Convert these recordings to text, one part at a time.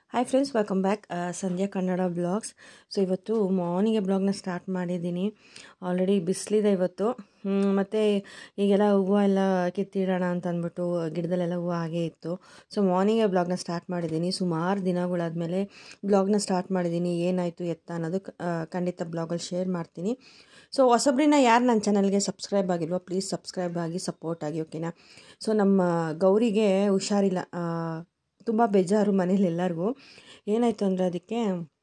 hi friends welcome back Sandhya Kannada blogs so ಇವತ್ತು ಮಾರ್ನಿಂಗೆ ಬ್ಲಾಗ್ನ start ಮಾಡಿದ್ದೀನಿ ಆಲ್ರೆಡಿ ಬಿಸಿಲಿದೆ ಇವತ್ತು ಮತ್ತು ಈಗೆಲ್ಲ ಹೂವು ಎಲ್ಲ ಕಿತ್ತಿಡೋಣ ಅಂತ ಅಂದ್ಬಿಟ್ಟು ಗಿಡದಲ್ಲೆಲ್ಲ ಹೂವು ಹಾಗೇ ಇತ್ತು ಸೊ ಮಾರ್ನಿಂಗೆ ಬ್ಲಾಗ್ನ ಸ್ಟಾರ್ಟ್ ಮಾಡಿದ್ದೀನಿ ಸುಮಾರು ದಿನಗಳಾದಮೇಲೆ ಬ್ಲಾಗ್ನ ಸ್ಟಾರ್ಟ್ ಮಾಡಿದ್ದೀನಿ ಏನಾಯಿತು ಎತ್ತ ಅನ್ನೋದು ಆ, ಖಂಡಿತ ಬ್ಲಾಗಲ್ಲಿ ಶೇರ್ ಮಾಡ್ತೀನಿ ಸೊ ಹೊಸಬ್ರಿನ ಯಾರು ನನ್ನ ಚಾನಲ್ಗೆ ಸಬ್ಸ್ಕ್ರೈಬ್ ಆಗಿಲ್ವೋ ಪ್ಲೀಸ್ ಸಬ್ಸ್ಕ್ರೈಬ್ ಆಗಿ ಸಪೋರ್ಟ್ ಆಗಿ ಓಕೆನಾ ಸೊ ನಮ್ಮ ಗೌರಿಗೆ ಹುಷಾರಿಲ್ಲ ತುಂಬ ಬೇಜಾರು ಮನೇಲಿ ಎಲ್ಲರಿಗೂ ಏನಾಯಿತು ಅಂದರೆ ಅದಕ್ಕೆ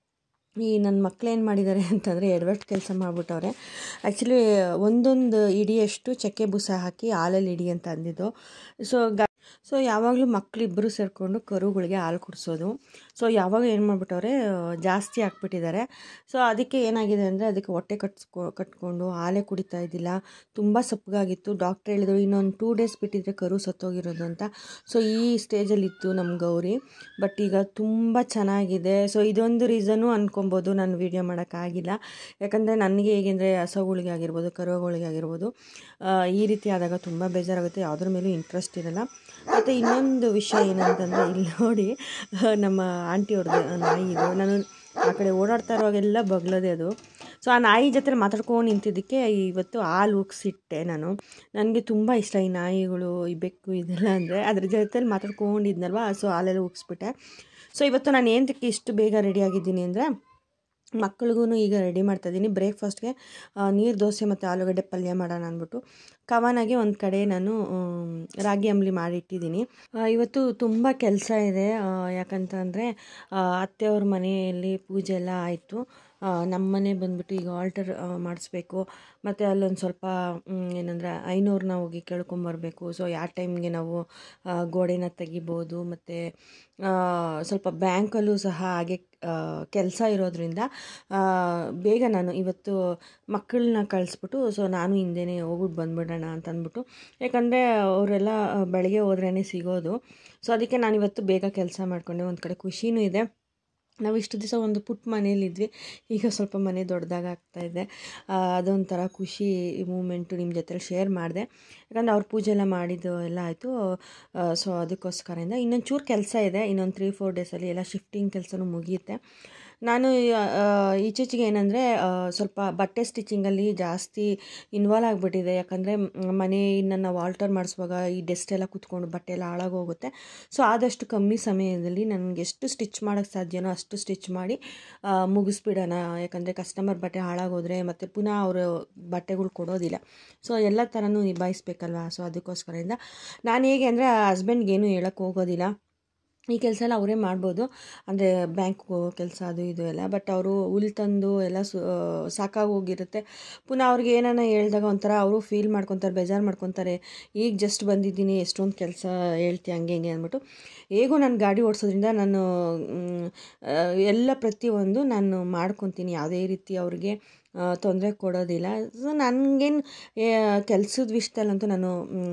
ಈ ನನ್ನ ಮಕ್ಳು ಏನು ಮಾಡಿದ್ದಾರೆ ಅಂತಂದರೆ ಎಡವಟ್ಟು ಕೆಲಸ ಮಾಡಿಬಿಟ್ಟವ್ರೆ ಆ್ಯಕ್ಚುಲಿ ಒಂದೊಂದು ಇಡಿಯಷ್ಟು ಚಕ್ಕೆ ಬೂಸ ಹಾಕಿ ಹಾಲಲ್ಲಿ ಇಡಿ ಅಂತ ಅಂದಿದ್ದು ಸೊ ಗ ಸೊ ಯಾವಾಗಲೂ ಮಕ್ಕಳಿಬ್ಬರು ಸೇರಿಕೊಂಡು ಕರುಗಳಿಗೆ ಹಾಲು ಕುಡಿಸೋದು ಸೊ ಯಾವಾಗ ಏನು ಮಾಡಿಬಿಟ್ಟವ್ರೆ ಜಾಸ್ತಿ ಹಾಕ್ಬಿಟ್ಟಿದ್ದಾರೆ ಸೊ ಅದಕ್ಕೆ ಏನಾಗಿದೆ ಅಂದರೆ ಅದಕ್ಕೆ ಹೊಟ್ಟೆ ಕಟ್ಸ್ಕೊ ಕಟ್ಕೊಂಡು ಹಾಲೇ ಕುಡಿತಾ ಇದ್ದಿಲ್ಲ ತುಂಬ ಸಪ್ಪಗಾಗಿತ್ತು ಡಾಕ್ಟ್ರ್ ಹೇಳಿದ್ರು ಇನ್ನೊಂದು ಟೂ ಡೇಸ್ ಬಿಟ್ಟಿದ್ರೆ ಕರು ಸತ್ತೋಗಿರೋದು ಅಂತ ಸೊ ಈ ಸ್ಟೇಜಲ್ಲಿ ಇತ್ತು ನಮ್ಮ ಗೌರಿ ಬಟ್ ಈಗ ತುಂಬ ಚೆನ್ನಾಗಿದೆ ಸೊ ಇದೊಂದು ರೀಸನ್ನು ಅನ್ಕೊಬೋದು ನಾನು ವೀಡಿಯೋ ಮಾಡೋಕ್ಕಾಗಿಲ್ಲ ಯಾಕಂದರೆ ನನಗೆ ಹೇಗೆಂದರೆ ಹಸುಗಳಿಗೆ ಆಗಿರ್ಬೋದು ಕರುಗಳಿಗೆ ಆಗಿರ್ಬೋದು ಆ, ಈ ರೀತಿ ಆದಾಗ ತುಂಬ ಬೇಜಾರಾಗುತ್ತೆ ಯಾವುದ್ರ ಮೇಲೂ ಇಂಟ್ರೆಸ್ಟ್ ಇರಲ್ಲ ಮತ್ತು ಇನ್ನೊಂದು ವಿಷಯ ಏನಂತಂದರೆ ಇಲ್ಲಿ ನೋಡಿ ನಮ್ಮ ಆಂಟಿ ಅವ್ರದ್ದು ನಾಯಿ ಇದು ನಾನು ಆ ಕಡೆ ಓಡಾಡ್ತಾ ಇರುವಾಗೆಲ್ಲ ಬಗ್ಲದೆ ಅದು ಸೊ ಆ ನಾಯಿ ಜೊತೆ ಮಾತಾಡ್ಕೊಂಡು ನಿಂತಿದ್ದಕ್ಕೆ ಇವತ್ತು ಹಾಲು ಉಗ್ಸಿಟ್ಟೆ ನಾನು ನನಗೆ ತುಂಬ ಇಷ್ಟ ಈ ನಾಯಿಗಳು ಈ ಬೆಕ್ಕು ಇದೆಲ್ಲ ಅಂದರೆ ಅದ್ರ ಜೊತೆಲಿ ಮಾತಾಡ್ಕೊಂಡಿದ್ನಲ್ವ ಸೊ ಹಾಲೆಲ್ಲ ಉಗ್ಸ್ಬಿಟ್ಟೆ ಸೊ ಇವತ್ತು ನಾನು ಏನಕ್ಕೆ ಇಷ್ಟು ಬೇಗ ರೆಡಿ ಆಗಿದ್ದೀನಿ ಅಂದರೆ ಮಕ್ಳಿಗೂ ಈಗ ರೆಡಿ ಮಾಡ್ತಾಯಿದ್ದೀನಿ ಬ್ರೇಕ್ಫಾಸ್ಟ್ಗೆ ನೀರು ದೋಸೆ ಮತ್ತು ಆಲೂಗಡ್ಡೆ ಪಲ್ಯ ಮಾಡೋಣ ಅಂದ್ಬಿಟ್ಟು ಕವನಾಗೆ ಒಂದು ಕಡೆ ನಾನು ಆಮ್, ರಾಗಿ ಅಂಬ್ಲಿ ಮಾಡಿಟ್ಟಿದ್ದೀನಿ ಆ, ಇವತ್ತು ತುಂಬ ಕೆಲಸ ಇದೆ ಆ, ಯಾಕಂತಂದರೆ ಅತ್ತೆಯವ್ರ ಮನೆಯಲ್ಲಿ ಪೂಜೆ ಎಲ್ಲ ಆಯಿತು ನಮ್ಮ ಮನೆ ಬಂದ್ಬಿಟ್ಟು ಈಗ ಆಲ್ಟರ್ ಮಾಡಿಸ್ಬೇಕು ಮತ್ತು ಅಲ್ಲೊಂದು ಸ್ವಲ್ಪ ಏನಂದರೆ ಐನೂರನ್ನ ಹೋಗಿ ಕೇಳ್ಕೊಂಬರ್ಬೇಕು ಸೊ ಯಾವ ಟೈಮ್ಗೆ ನಾವು ಆ, ಗೋಡೆನ ತೆಗಿಬೋದು ಮತ್ತು ಸ್ವಲ್ಪ ಬ್ಯಾಂಕಲ್ಲೂ ಸಹ ಹಾಗೆ ಕೆಲಸ ಇರೋದ್ರಿಂದ ಆ, ಬೇಗ ನಾನು ಇವತ್ತು ಮಕ್ಕಳನ್ನ ಕಳಿಸ್ಬಿಟ್ಟು ಸೊ ನಾನು ಹಿಂದೆನೇ ಹೋಗ್ಬಿಟ್ಟು ಬಂದ್ಬಿಡೋಣ ಅಂತ ಅಂದ್ಬಿಟ್ಟು ಯಾಕಂದರೆ ಅವರೆಲ್ಲ ಬೆಳಗ್ಗೆ ಹೋದ್ರೇ ಸಿಗೋದು ಸೊ ಅದಕ್ಕೆ ನಾನು ಇವತ್ತು ಬೇಗ ಕೆಲಸ ಮಾಡಿಕೊಂಡೆ ಒಂದು ಕಡೆ ಖುಷಿನೂ ಇದೆ ನಾವು ಇಷ್ಟು ದಿವಸ ಒಂದು ಪುಟ್ಟ ಮನೇಲಿದ್ವಿ ಈಗ ಸ್ವಲ್ಪ ಮನೆ ದೊಡ್ಡದಾಗ ಆಗ್ತಾಯಿದೆ ಅದೊಂಥರ ಖುಷಿ ಮೂಮೆಂಟು ನಿಮ್ಮ ಜೊತೆ ಶೇರ್ ಮಾಡಿದೆ ಯಾಕಂದರೆ ಅವ್ರ ಪೂಜೆ ಎಲ್ಲ ಮಾಡಿದ್ದು ಎಲ್ಲ ಆಯಿತು ಸೊ ಅದಕ್ಕೋಸ್ಕರದಿಂದ ಇನ್ನೊಂದು ಚೂರು ಕೆಲಸ ಇದೆ ಇನ್ನೊಂದು ತ್ರೀ ಫೋರ್ ಡೇಸಲ್ಲಿ ಎಲ್ಲ ಶಿಫ್ಟಿಂಗ್ ಕೆಲಸನೂ ಮುಗಿಯುತ್ತೆ ನಾನು ಆ, ಈಚೀಚೆಗೆ ಏನಂದರೆ ಸ್ವಲ್ಪ ಬಟ್ಟೆ ಸ್ಟಿಚಿಂಗಲ್ಲಿ ಜಾಸ್ತಿ ಇನ್ವಾಲ್ವ್ ಆಗಿಬಿಟ್ಟಿದೆ ಯಾಕಂದರೆ ಮನೆಯನ್ನು ನಾವು ಆಲ್ಟರ್ ಮಾಡಿಸುವಾಗ ಈ ಡೆಸ್ಟ್ ಎಲ್ಲ ಕುತ್ಕೊಂಡು ಬಟ್ಟೆ ಎಲ್ಲ ಹಾಳಾಗೋಗುತ್ತೆ ಸೊ ಆದಷ್ಟು ಕಮ್ಮಿ ಸಮಯದಲ್ಲಿ ನನಗೆ ಎಷ್ಟು ಸ್ಟಿಚ್ ಮಾಡೋಕ್ಕೆ ಸಾಧ್ಯನೋ ಅಷ್ಟು ಸ್ಟಿಚ್ ಮಾಡಿ ಆ, ಮುಗಿಸ್ಬಿಡೋಣ ಯಾಕಂದರೆ ಕಸ್ಟಮರ್ ಬಟ್ಟೆ ಹಾಳಾಗೋದ್ರೆ ಮತ್ತು ಪುನಃ ಅವರು ಬಟ್ಟೆಗಳು ಕೊಡೋದಿಲ್ಲ ಸೊ ಎಲ್ಲ ಥರನೂ ನಿಭಾಯಿಸ್ಬೇಕಲ್ವ ಸೊ ಅದಕ್ಕೋಸ್ಕರದಿಂದ ನಾನು ಹೇಗೆ ಅಂದರೆ ಹಸ್ಬೆಂಡ್ಗೇನು ಹೇಳೋಕ್ಕೆ ಹೋಗೋದಿಲ್ಲ ಈ ಕೆಲಸ ಎಲ್ಲ ಅವರೇ ಮಾಡ್ಬೋದು ಅಂದರೆ ಬ್ಯಾಂಕ್ ಕೆಲಸ ಅದು ಇದು ಎಲ್ಲ ಬಟ್ ಅವರು ಹುಲ್ ತಂದು ಎಲ್ಲ ಸು ಸಾಕಾಗಿ ಹೋಗಿರುತ್ತೆ ಪುನಃ ಅವ್ರಿಗೆ ಏನಾನ ಹೇಳಿದಾಗ ಒಂಥರ ಅವರು ಫೀಲ್ ಮಾಡ್ಕೊತಾರೆ ಬೇಜಾರು ಮಾಡ್ಕೊತಾರೆ ಈಗ ಜಸ್ಟ್ ಬಂದಿದ್ದೀನಿ ಎಷ್ಟೊಂದು ಕೆಲಸ ಹೇಳ್ತಿ ಹಂಗೆ ಹಿಂಗೆ ಅಂದ್ಬಿಟ್ಟು ಹೇಗೂ ನಾನು ಗಾಡಿ ಓಡಿಸೋದ್ರಿಂದ ನಾನು ಮ್, ಆ, ಎಲ್ಲ ಪ್ರತಿಯೊಂದು ನಾನು ಮಾಡ್ಕೊತೀನಿ ಯಾವುದೇ ರೀತಿ ಅವ್ರಿಗೆ ತೊಂದರೆ ಕೊಡೋದಿಲ್ಲ ಸೊ ನನಗೇನು ಕೆಲಸದ ವಿಷಯದಲ್ಲಂತೂ ನಾನು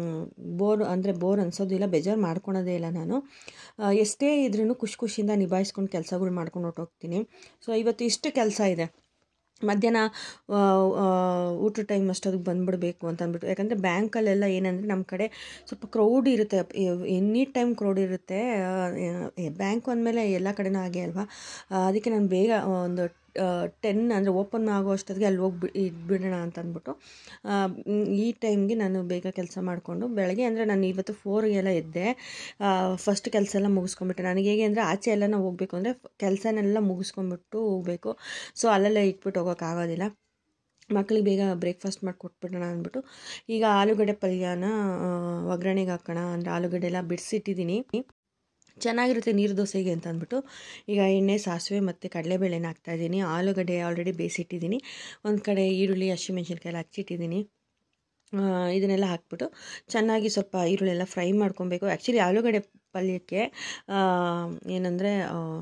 ಬೋರ್ ಅಂದರೆ ಬೋರ್ ಅನ್ಸೋದಿಲ್ಲ ಬೇಜಾರು ಮಾಡ್ಕೊಳೋದೇ ಇಲ್ಲ ನಾನು ಆ, ಎಷ್ಟೇ ಇದ್ರೂ ಖುಷಿ ಖುಷಿಯಿಂದ ನಿಭಾಯಿಸ್ಕೊಂಡು ಕೆಲಸಗಳು ಮಾಡ್ಕೊಂಡು ಹೊರ್ಟೋಗ್ತೀನಿ ಸೊ ಇವತ್ತು ಇಷ್ಟು ಕೆಲಸ ಇದೆ ಮಧ್ಯಾಹ್ನ ಆ, ಆ, ಊಟ ಟೈಮ್ ಅಷ್ಟೊತ್ತಿಗೆ ಬಂದುಬಿಡ್ಬೇಕು ಅಂತ ಅಂದ್ಬಿಟ್ಟು ಯಾಕಂದರೆ ಬ್ಯಾಂಕಲ್ಲೆಲ್ಲ ಏನಂದರೆ ನಮ್ಮ ಕಡೆ ಸ್ವಲ್ಪ ಕ್ರೌಡ್ ಇರುತ್ತೆ ಎನಿ ಟೈಮ್ ಕ್ರೌಡ್ ಇರುತ್ತೆ ಬ್ಯಾಂಕ್ ಅಂದಮೇಲೆ ಎಲ್ಲ ಕಡೆನೂ ಹಾಗೆ ಅಲ್ವಾ ಆ, ಅದಕ್ಕೆ ನಾನು ಬೇಗ ಒಂದು ಟೆನ್ ಅಂದರೆ ಓಪನ್ ಆಗೋ ಅಷ್ಟೊತ್ತಿಗೆ ಅಲ್ಲಿ ಹೋಗಿ ಇಟ್ಬಿಡೋಣ ಅಂತ ಅಂದ್ಬಿಟ್ಟು ಆ, ಮ್, ಈ ಟೈಮ್ಗೆ ನಾನು ಬೇಗ ಕೆಲಸ ಮಾಡಿಕೊಂಡು ಬೆಳಗ್ಗೆ ಅಂದರೆ ನಾನು ಇವತ್ತು ಫೋರ್ಗೆಲ್ಲ ಎದ್ದೆ ಫಸ್ಟ್ ಕೆಲಸ ಎಲ್ಲ ಮುಗಿಸ್ಕೊಂಬಿಟ್ಟೆ ನನಗೆ ಹೇಗೆ ಅಂದರೆ ಆಚೆ ಎಲ್ಲ ನಾವು ಹೋಗಬೇಕು ಅಂದರೆ ಕೆಲಸನೆಲ್ಲ ಮುಗಿಸ್ಕೊಂಬಿಟ್ಟು ಹೋಗಬೇಕು ಸೊ ಅಲ್ಲೆಲ್ಲ ಇಟ್ಬಿಟ್ಟು ಹೋಗೋಕ್ಕಾಗೋದಿಲ್ಲ ಮಕ್ಳಿಗೆ ಬೇಗ ಬ್ರೇಕ್ಫಾಸ್ಟ್ ಮಾಡಿ ಕೊಟ್ಬಿಡೋಣ ಅಂದ್ಬಿಟ್ಟು ಈಗ ಆಲೂಗಡ್ಡೆ ಪಲ್ಯನ ಆ, ಒಗ್ಗರಣೆಗೆ ಹಾಕೋಣ ಅಂದರೆ ಆಲೂಗಡ್ಡೆ ಎಲ್ಲ ಬಿಡಿಸಿಟ್ಟಿದ್ದೀನಿ ಚೆನ್ನಾಗಿರುತ್ತೆ ನೀರು ದೋಸೆಗೆ ಅಂತ ಅಂದ್ಬಿಟ್ಟು ಈಗ ಎಣ್ಣೆ ಸಾಸಿವೆ ಮತ್ತು ಕಡಲೆಬೇಳೆನ ಹಾಕ್ತಾಯಿದ್ದೀನಿ ಆಲೂಗಡ್ಡೆ ಆಲ್ರೆಡಿ ಬೇಯಿಸಿಟ್ಟಿದ್ದೀನಿ ಒಂದು ಕಡೆ ಈರುಳ್ಳಿ ಹಸಿಮೆಣ್ಸಿನ್ಕಾಯಿ ಎಲ್ಲ ಹಚ್ಚಿಟ್ಟಿದ್ದೀನಿ ಆ, ಇದನ್ನೆಲ್ಲ ಹಾಕ್ಬಿಟ್ಟು ಚೆನ್ನಾಗಿ ಸ್ವಲ್ಪ ಈರುಳ್ಳಿ ಎಲ್ಲ ಫ್ರೈ ಮಾಡ್ಕೊಬೇಕು ಆ್ಯಕ್ಚುಲಿ ಆಲೂಗಡ್ಡೆ ಪಲ್ಯಕ್ಕೆ ಏನಂದರೆ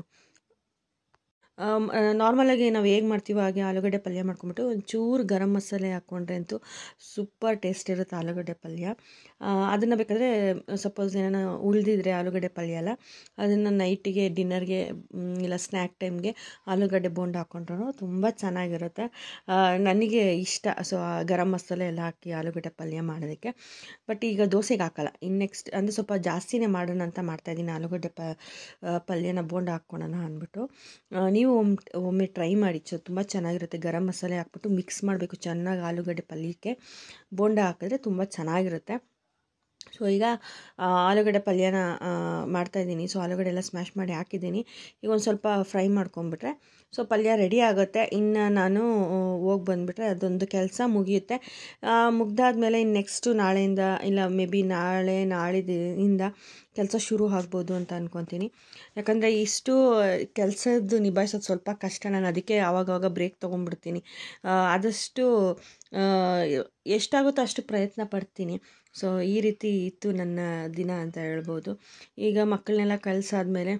ನಾರ್ಮಲಾಗಿ ನಾವು ಹೇಗೆ ಮಾಡ್ತೀವೋ ಹಾಗೆ ಆಲೂಗಡ್ಡೆ ಪಲ್ಯ ಮಾಡ್ಕೊಂಬಿಟ್ಟು ಒಂಚೂರು ಗರಂ ಮಸಾಲೆ ಹಾಕ್ಕೊಂಡ್ರೆ ಅಂತೂ ಸೂಪರ್ ಟೇಸ್ಟ್ ಇರುತ್ತೆ ಆಲೂಗಡ್ಡೆ ಪಲ್ಯ ಅದನ್ನು ಬೇಕಾದರೆ ಸಪೋಸ್ ಏನಾನ ಉಳಿದಿದ್ರೆ ಆಲೂಗಡ್ಡೆ ಪಲ್ಯ ಎಲ್ಲ ಅದನ್ನು ನೈಟಿಗೆ ಡಿನ್ನರ್ಗೆ ಇಲ್ಲ ಸ್ನ್ಯಾಕ್ ಟೈಮ್ಗೆ ಆಲೂಗಡ್ಡೆ ಬೋಂಡ ಹಾಕ್ಕೊಂಡ್ರು ತುಂಬ ಚೆನ್ನಾಗಿರುತ್ತೆ ಆ, ನನಗೆ ಇಷ್ಟ ಸೊ ಆ ಗರಂ ಮಸಾಲೆ ಎಲ್ಲ ಹಾಕಿ ಆಲೂಗಡ್ಡೆ ಪಲ್ಯ ಮಾಡೋದಕ್ಕೆ ಬಟ್ ಈಗ ದೋಸೆಗೆ ಹಾಕಲ್ಲ ಇನ್ನು ನೆಕ್ಸ್ಟ್ ಅಂದರೆ ಸ್ವಲ್ಪ ಜಾಸ್ತಿನೇ ಮಾಡೋಣ ಅಂತ ಮಾಡ್ತಾಯಿದ್ದೀನಿ ಆಲೂಗಡ್ಡೆ ಪ ಆ, ಪಲ್ಯನ ಬೋಂಡ ಹಾಕ್ಕೊಳೋಣ ಅಂದ್ಬಿಟ್ಟು ಆ, ನೀವು ಒಮ್ಮೆ ಒಮ್ಮೆ ಟ್ರೈ ಮಾಡಿ ಚ ತುಂಬ ಚೆನ್ನಾಗಿರುತ್ತೆ ಗರಂ ಮಸಾಲೆ ಹಾಕ್ಬಿಟ್ಟು ಮಿಕ್ಸ್ ಮಾಡಬೇಕು ಚೆನ್ನಾಗಿ ಆಲೂಗಡ್ಡೆ ಪಲ್ಯಕ್ಕೆ ಬೋಂಡ ಹಾಕಿದ್ರೆ ತುಂಬ ಚೆನ್ನಾಗಿರುತ್ತೆ ಸೊ ಈಗ ಆ, ಆಲೂಗಡ್ಡೆ ಪಲ್ಯನ ಮಾಡ್ತಾಯಿದ್ದೀನಿ ಸೊ ಆಲೂಗಡ್ಡೆ ಎಲ್ಲ ಸ್ಮ್ಯಾಶ್ ಮಾಡಿ ಹಾಕಿದ್ದೀನಿ ಈಗ ಒಂದು ಸ್ವಲ್ಪ ಫ್ರೈ ಮಾಡ್ಕೊಂಬಿಟ್ರೆ ಸೊ ಪಲ್ಯ ರೆಡಿ ಆಗುತ್ತೆ ಇನ್ನು ನಾನು ಹೋಗಿ ಬಂದುಬಿಟ್ರೆ ಅದೊಂದು ಕೆಲಸ ಮುಗಿಯುತ್ತೆ ಮುಗ್ದಾದ್ಮೇಲೆ ಇನ್ನು ನೆಕ್ಸ್ಟು ನಾಳೆಯಿಂದ ಇಲ್ಲ ಮೇ ಬಿ ನಾಳೆ ನಾಳಿದಿಂದ ಕೆಲಸ ಶುರು ಆಗ್ಬೋದು ಅಂತ ಅನ್ಕೊತೀನಿ ಯಾಕಂದರೆ ಇಷ್ಟು ಕೆಲಸದ್ದು ನಿಭಾಯಿಸೋದು ಸ್ವಲ್ಪ ಕಷ್ಟ ನಾನು ಅದಕ್ಕೆ ಆವಾಗವಾಗ ಬ್ರೇಕ್ ತೊಗೊಂಡ್ಬಿಡ್ತೀನಿ ಆ, ಆದಷ್ಟು ಆ, ಎಷ್ಟಾಗುತ್ತೋ ಅಷ್ಟು ಪ್ರಯತ್ನ ಪಡ್ತೀನಿ ಸೊ ಈ ರೀತಿ ಇತ್ತು ನನ್ನ ದಿನ ಅಂತ ಹೇಳ್ಬೋದು ಈಗ ಮಕ್ಕಳನ್ನೆಲ್ಲ ಕಳ್ಸಾದ್ಮೇಲೆ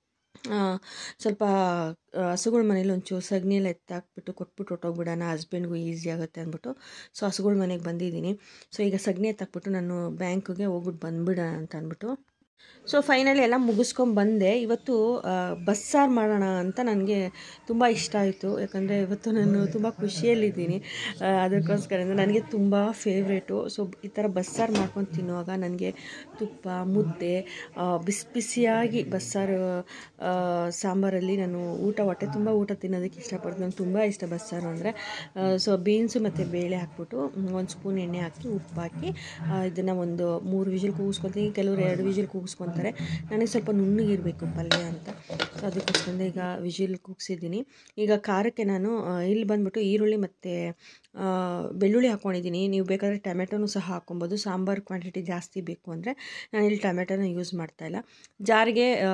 ಆ, ಸ್ವಲ್ಪ ಆ, ಹಸುಗಳ ಮನೇಲಿ ಒಂಚೂರು ಸಗಣಿ ಎಲ್ಲ ಎತ್ತಾಕ್ಬಿಟ್ಟು ಕೊಟ್ಬಿಟ್ಟು ಹೊಟ್ಟೋಗ್ಬಿಡೋಣ ಹಸ್ಬೆಂಡ್ಗೂ ಈಸಿ ಆಗುತ್ತೆ ಅಂದ್ಬಿಟ್ಟು ಸೊ ಹಸುಗಳ ಮನೆಗೆ ಬಂದಿದ್ದೀನಿ ಸೊ ಈಗ ಸಗಣಿ ಎತ್ತಾಕ್ಬಿಟ್ಟು ನಾನು ಬ್ಯಾಂಕ್ಗೆ ಹೋಗ್ಬಿಟ್ಟು ಬಂದ್ಬಿಡೋಣ ಅಂತ ಅಂದ್ಬಿಟ್ಟು ಸೊ ಫೈನಲಿ ಎಲ್ಲ ಮುಗಿಸ್ಕೊಂಡು ಬಂದೆ ಇವತ್ತು ಆ, ಬಸ್ಸಾರು ಮಾಡೋಣ ಅಂತ ನನಗೆ ತುಂಬ ಇಷ್ಟ ಆಯಿತು ಯಾಕಂದರೆ ಇವತ್ತು ನಾನು ತುಂಬ ಖುಷಿಯಲ್ಲಿದ್ದೀನಿ ಆ, ಅದಕ್ಕೋಸ್ಕರ ನನಗೆ ತುಂಬ ಫೇವ್ರೇಟು ಸೊ ಈ ಥರ ಬಸ್ಸಾರು ಮಾಡ್ಕೊಂಡು ತಿನ್ನುವಾಗ ನನಗೆ ತುಪ್ಪ ಮುದ್ದೆ ಆ, ಬಿಸಿ ಬಿಸಿಯಾಗಿ ಬಸ್ಸಾರು ಆ, ಸಾಂಬಾರಲ್ಲಿ ನಾನು ಊಟ ಹೊಟ್ಟೆ ತುಂಬ ಊಟ ತಿನ್ನೋದಕ್ಕೆ ಇಷ್ಟಪಡ್ತೀನಿ ನಂಗೆ ತುಂಬ ಇಷ್ಟ ಬಸ್ಸಾರು ಅಂದರೆ ಸೊ ಬೀನ್ಸು ಮತ್ತು ಬೇಳೆ ಹಾಕ್ಬಿಟ್ಟು ಒಂದು ಸ್ಪೂನ್ ಎಣ್ಣೆ ಹಾಕಿ ಉಪ್ಪು ಹಾಕಿ ಇದನ್ನು ಒಂದು ಮೂರು ವಿಜಿಲ್ ಕೂಗಿಸ್ಕೊತೀನಿ ಕೆಲವರು ಎರಡು ವಿಜಿಲ್ ಕೂಗಿಸ್ಕೊತಾರೆ ನನಗೆ ಸ್ವಲ್ಪ ನುಣ್ಣಗಿರಬೇಕು ಪಲ್ಯ ಅಂತ ಸೊ ಅದಕ್ಕೋಸ್ಕರ ಈಗ ವಿಜಿಲ್ ಕೂಗಿಸಿದ್ದೀನಿ ಈಗ ಖಾರಕ್ಕೆ ನಾನು ಆ, ಇಲ್ಲಿ ಬಂದ್ಬಿಟ್ಟು ಈರುಳ್ಳಿ ಮತ್ತು ಬೆಳ್ಳುಳ್ಳಿ ಹಾಕ್ಕೊಂಡಿದ್ದೀನಿ ನೀವು ಬೇಕಾದರೆ ಟೊಮೆಟೊನೂ ಸಹ ಹಾಕ್ಕೊಬೋದು ಸಾಂಬಾರು ಕ್ವಾಂಟಿಟಿ ಜಾಸ್ತಿ ಬೇಕು ಅಂದರೆ ನಾನು ಇಲ್ಲಿ ಟೊಮೆಟೊನ ಯೂಸ್ ಮಾಡ್ತಾಯಿಲ್ಲ ಜಾರಿಗೆ ಆ,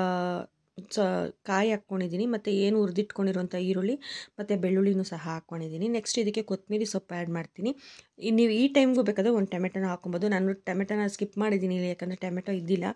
ಸ ಕಾಯಿ ಹಾಕ್ಕೊಂಡಿದ್ದೀನಿ ಮತ್ತು ಏನು ಹುರಿದಿಟ್ಕೊಂಡಿರುವಂಥ ಈರುಳ್ಳಿ ಮತ್ತು ಬೆಳ್ಳುಳ್ಳಿನೂ ಸಹ ಹಾಕ್ಕೊಂಡಿದ್ದೀನಿ ನೆಕ್ಸ್ಟ್ ಇದಕ್ಕೆ ಕೊತ್ತಂಬರಿ ಸೊಪ್ಪು ಆ್ಯಡ್ ಮಾಡ್ತೀನಿ ಇನ್ನು ನೀವು ಈ ಟೈಮ್ಗೂ ಬೇಕಾದರೆ ಒಂದು ಟೊಮೆಟೊನ ಹಾಕ್ಕೊಬೋದು ನಾನು ಟೊಮೆಟೊನ ಸ್ಕಿಪ್ ಮಾಡಿದ್ದೀನಿ ಇಲ್ಲಿ ಯಾಕಂದರೆ ಟೊಮೆಟೊ ಇದ್ದಿಲ್ಲ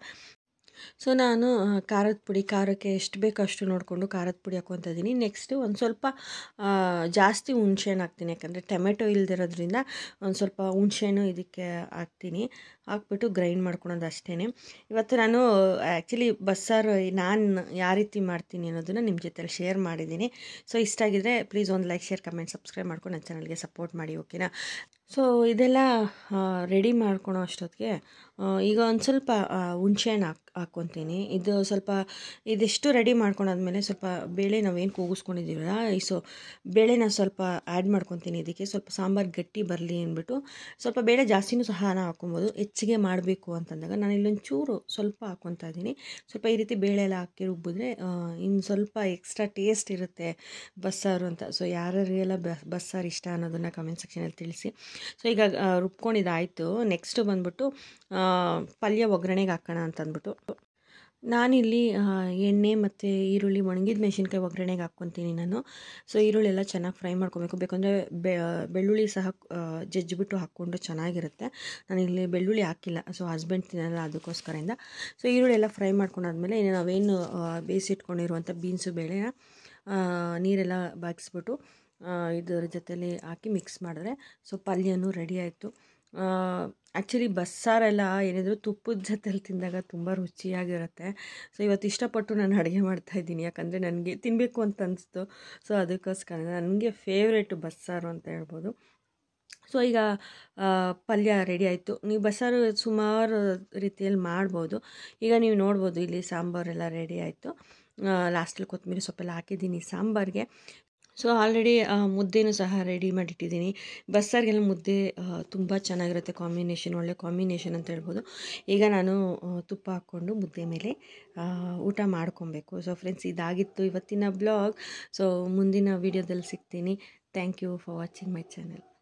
ಸೊ ನಾನು ಆ, ಖಾರದ ಪುಡಿ ಖಾರಕ್ಕೆ ಎಷ್ಟು ಬೇಕೋ ಅಷ್ಟು ನೋಡಿಕೊಂಡು ಖಾರದ ಪುಡಿ ಹಾಕ್ಕೊತಾ ಇದ್ದೀನಿ ನೆಕ್ಸ್ಟು ಒಂದು ಸ್ವಲ್ಪ ಆ, ಜಾಸ್ತಿ ಹುಣ್ಸೆಹಣ್ಣು ಹಾಕ್ತೀನಿ ಯಾಕಂದರೆ ಟೊಮೆಟೊ ಇಲ್ದಿರೋದ್ರಿಂದ ಒಂದು ಸ್ವಲ್ಪ ಹುಣ್ಸೆಹಣ್ಣು ಇದಕ್ಕೆ ಹಾಕ್ತೀನಿ ಹಾಕ್ಬಿಟ್ಟು ಗ್ರೈಂಡ್ ಮಾಡ್ಕೊಳೋದು ಅಷ್ಟೇ ಇವತ್ತು ನಾನು ಆ್ಯಕ್ಚುಲಿ ಬಸ್ಸಾರು ನಾನು ಯಾವ ರೀತಿ ಮಾಡ್ತೀನಿ ಅನ್ನೋದನ್ನು ನಿಮ್ಮ ಜೊತೆಲಿ ಶೇರ್ ಮಾಡಿದ್ದೀನಿ ಸೊ ಇಷ್ಟ ಆಗಿದ್ರೆ ಪ್ಲೀಸ್ ಒಂದು ಲೈಕ್ ಶೇರ್ ಕಮೆಂಟ್ ಸಬ್ಸ್ಕ್ರೈಬ್ ಮಾಡ್ಕೊಂಡು ನನ್ನ ಚಾನಲ್ಗೆ ಸಪೋರ್ಟ್ ಮಾಡಿ ಓಕೆನಾ ಸೊ ಇದೆಲ್ಲ ರೆಡಿ ಮಾಡ್ಕೊಳೋ ಅಷ್ಟೊತ್ತಿಗೆ ಆ, ಈಗ ಒಂದು ಸ್ವಲ್ಪ ಆ, ಹುಣ್ಸೆಹಣ್ಣು ಹಾಕ್ ಹಾಕ್ಕೊತೀನಿ ಇದು ಸ್ವಲ್ಪ ಇದಿಷ್ಟು ರೆಡಿ ಮಾಡ್ಕೊಂಡಾದ್ಮೇಲೆ ಸ್ವಲ್ಪ ಬೇಳೆ ನಾವೇನು ಕೂಗಿಸ್ಕೊಂಡಿದ್ದೀವಲ್ಲ ಈ ಸೊ ಬೇಳೆನ ಸ್ವಲ್ಪ ಆ್ಯಡ್ ಮಾಡ್ಕೊತೀನಿ ಇದಕ್ಕೆ ಸ್ವಲ್ಪ ಸಾಂಬಾರು ಗಟ್ಟಿ ಬರಲಿ ಅಂದ್ಬಿಟ್ಟು ಸ್ವಲ್ಪ ಬೇಳೆ ಜಾಸ್ತಿನೂ ಸಹ ನಾವು ಹಾಕ್ಕೊಬೋದು ಹೆಚ್ಚಿಗೆ ಮಾಡಬೇಕು ಅಂತಂದಾಗ ನಾನು ಇಲ್ಲೊಂದು ಚೂರು ಸ್ವಲ್ಪ ಹಾಕ್ಕೊತಾ ಇದ್ದೀನಿ ಸ್ವಲ್ಪ ಈ ರೀತಿ ಬೇಳೆ ಎಲ್ಲ ಹಾಕಿ ರುಬ್ಬಿದ್ರೆ ಆ, ಇನ್ನು ಸ್ವಲ್ಪ ಎಕ್ಸ್ಟ್ರಾ ಟೇಸ್ಟ್ ಇರುತ್ತೆ ಬಸ್ಸಾರು ಅಂತ ಸೊ ಯಾರ್ಯಾರಿಗೆಲ್ಲ ಬಸ್ಸಾರು ಇಷ್ಟ ಅನ್ನೋದನ್ನು ಕಮೆಂಟ್ ಸೆಕ್ಷನಲ್ಲಿ ತಿಳಿಸಿ ಸೊ ಈಗ ಆ, ರುಬ್ಕೊಂಡಿದ್ದಾಯಿತು ನೆಕ್ಸ್ಟ್ ಬಂದ್ಬಿಟ್ಟು ಆ, ಪಲ್ಯ ಒಗ್ಗರಣೆಗೆ ಹಾಕೋಣ ಅಂತ ಅಂದ್ಬಿಟ್ಟು ನಾನಿಲ್ಲಿ ಆ, ಎಣ್ಣೆ ಮತ್ತು ಈರುಳ್ಳಿ ಒಣಗಿದ ಮೆಣಸಿನ್ಕಾಯಿ ಒಗ್ಗರಣೆಗೆ ಹಾಕ್ಕೊತೀನಿ ನಾನು ಸೊ ಈರುಳ್ಳಿ ಎಲ್ಲ ಚೆನ್ನಾಗಿ ಫ್ರೈ ಮಾಡ್ಕೊಬೇಕು ಬೇಕಂದರೆ ಬೆಳ್ಳುಳ್ಳಿ ಸಹ ಆ, ಜಜ್ಜಿಬಿಟ್ಟು ಹಾಕ್ಕೊಂಡು ಚೆನ್ನಾಗಿರುತ್ತೆ ನಾನು ಇಲ್ಲಿ ಬೆಳ್ಳುಳ್ಳಿ ಹಾಕಿಲ್ಲ ಸೊ ಹಸ್ಬೆಂಡ್ ತಿನ್ನಲ್ಲ ಅದಕ್ಕೋಸ್ಕರದಿಂದ ಸೊ ಈರುಳ್ಳಿ ಎಲ್ಲ ಫ್ರೈ ಮಾಡ್ಕೊಂಡಾದ್ಮೇಲೆ ಇನ್ನು ನಾವೇನು ಆ, ಬೇಯಿಸಿಟ್ಕೊಂಡಿರುವಂಥ ಬೀನ್ಸು ಬೇಳೆನ ಆ, ನೀರೆಲ್ಲ ಬಾಗಿಸ್ಬಿಟ್ಟು ಆ, ಇದರ ಜೊತೆಲಿ ಹಾಕಿ ಮಿಕ್ಸ್ ಮಾಡಿದ್ರೆ ಸೊ ಪಲ್ಯನೂ ರೆಡಿ ಆಯಿತು ಆ್ಯಕ್ಚುಲಿ ಬಸ್ಸಾರೆಲ್ಲ ಏನಿದ್ರು ತುಪ್ಪದ ಜೊತೆಲಿ ತಿಂದಾಗ ತುಂಬ ರುಚಿಯಾಗಿರುತ್ತೆ ಸೊ ಇವತ್ತು ಇಷ್ಟಪಟ್ಟು ನಾನು ಅಡುಗೆ ಮಾಡ್ತಾಯಿದ್ದೀನಿ ಯಾಕಂದರೆ ನನಗೆ ತಿನ್ನಬೇಕು ಅಂತ ಅನಿಸ್ತು ಸೊ ಅದಕ್ಕೋಸ್ಕರ ನನಗೆ ಫೇವ್ರೇಟು ಬಸ್ಸಾರು ಅಂತ ಹೇಳ್ಬೋದು ಸೊ ಈಗ ಆ, ಪಲ್ಯ ರೆಡಿ ಆಯಿತು ನೀವು ಬಸ್ಸಾರು ಸುಮಾರು ರೀತಿಯಲ್ಲಿ ಮಾಡ್ಬೋದು ಈಗ ನೀವು ನೋಡ್ಬೋದು ಇಲ್ಲಿ ಸಾಂಬಾರೆಲ್ಲ ರೆಡಿ ಆಯಿತು ಲಾಸ್ಟಲ್ಲಿ ಕೊತ್ತಂಬರಿ ಸೊಪ್ಪೆಲ್ಲ ಹಾಕಿದ್ದೀನಿ ಸಾಂಬಾರಿಗೆ ಸೊ ಆಲ್ರೆಡಿ ಮುದ್ದೆನೂ ಸಹ ರೆಡಿ ಮಾಡಿಟ್ಟಿದ್ದೀನಿ ಬಸ್ಸಾರಿಗೆಲ್ಲ ಮುದ್ದೆ ತುಂಬ ಚೆನ್ನಾಗಿರುತ್ತೆ ಕಾಂಬಿನೇಷನ್ ಒಳ್ಳೆ ಕಾಂಬಿನೇಷನ್ ಅಂತ ಹೇಳ್ಬೋದು ಈಗ ನಾನು ಆ, ತುಪ್ಪ ಹಾಕ್ಕೊಂಡು ಮುದ್ದೆ ಮೇಲೆ ಆ, ಊಟ ಮಾಡ್ಕೊಬೇಕು ಸೊ ಫ್ರೆಂಡ್ಸ್ ಇದಾಗಿತ್ತು ಇವತ್ತಿನ ಬ್ಲಾಗ್ ಸೊ ಮುಂದಿನ ವೀಡಿಯೋದಲ್ಲಿ ಸಿಗ್ತೀನಿ thank you for watching my channel